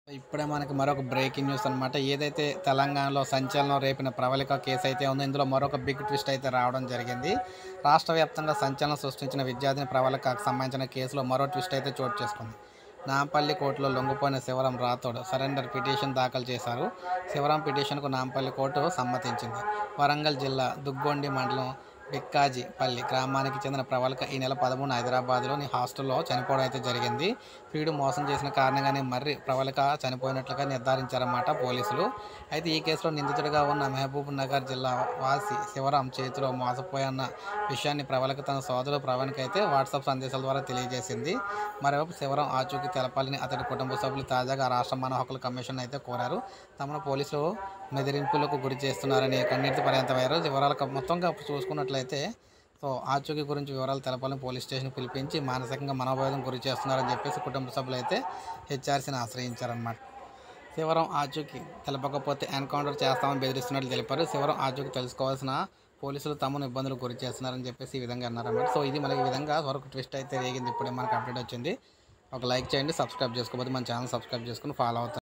ఇప్పుడే మనకి మరొక బ్రేకింగ్ న్యూస్ అనమాట ఏదైతే తెలంగాణలో సంచలనం రేపిన ప్రవళిక కేసు అయితే ఉందో ఇందులో మరొక బిగ్ ట్విస్ట్ అయితే రావడం జరిగింది రాష్ట్ర వ్యాప్తంగా సంచలనం సృష్టించిన విద్యార్థిని ప్రవళికకు సంబంధించిన కేసులో మరో ట్విస్ట్ అయితే చోటు చేసుకుంది నాంపల్లి కోర్టులో లొంగిపోయిన శివరాం రాథోడ్ సరెండర్ పిటిషన్ దాఖలు చేశారు శివరాం పిటిషన్కు నాంపల్లి కోర్టు సమ్మతించింది వరంగల్ జిల్లా దుగ్గొండి మండలం బిక్కాజీ పల్లి గ్రామానికి చెందిన ప్రవళిక ఈ నెల పదమూడు హైదరాబాద్లోని హాస్టల్లో చనిపోవడం అయితే జరిగింది ప్రియుడు మోసం చేసిన కారణంగానే మర్రి ప్రవళిక చనిపోయినట్లుగా నిర్ధారించారన్నమాట పోలీసులు అయితే ఈ కేసులో నిందితుడిగా ఉన్న మహబూబ్ నగర్ జిల్లా వాసి శివరాం చేతిలో మోసపోయన్న విషయాన్ని ప్రవళిక తన సోదరుడు ప్రవణ్కి అయితే వాట్సాప్ సందేశాల ద్వారా తెలియజేసింది మరోవైపు శివరాం ఆచూకీ తెలపాలని అతడి కుటుంబ సభ్యులు తాజాగా రాష్ట్ర మానవ హక్కుల కమిషన్ అయితే కోరారు తమను పోలీసులు బెదిరింపులకు గురి చేస్తున్నారని కన్నీటి పర్యంత వైరల్ వివరాలు మొత్తంగా చూసుకున్నట్లయితే సో ఆచూకీ గురించి వివరాలు తెలపాలని పోలీస్ స్టేషన్ పిలిపించి మానసికంగా మనోవేదన గురి చేస్తున్నారని చెప్పేసి కుటుంబ సభ్యులు అయితే హెచ్ఆర్సీని ఆశ్రయించారన్నమాట శివరం ఆచూకీ తెలపకపోతే ఎన్కౌంటర్ చేస్తామని బెదిరిస్తున్నట్లు తెలిపారు శివరం ఆచూకీ తెలుసుకోవాల్సిన పోలీసులు తమను ఇబ్బందులు గురి చేస్తున్నారని చెప్పేసి ఈ విధంగా అన్నారన్నమాట సో ఇది మనకి ఈ విధంగా వరకు ట్విస్ట్ అయితే రేగింది ఇప్పుడే మనకు అప్డేట్ వచ్చింది ఒక లైక్ చేయండి సబ్స్క్రైబ్ చేసుకోకపోతే మన ఛానల్ సబ్స్క్రైబ్ చేసుకుని ఫాలో అవుతారు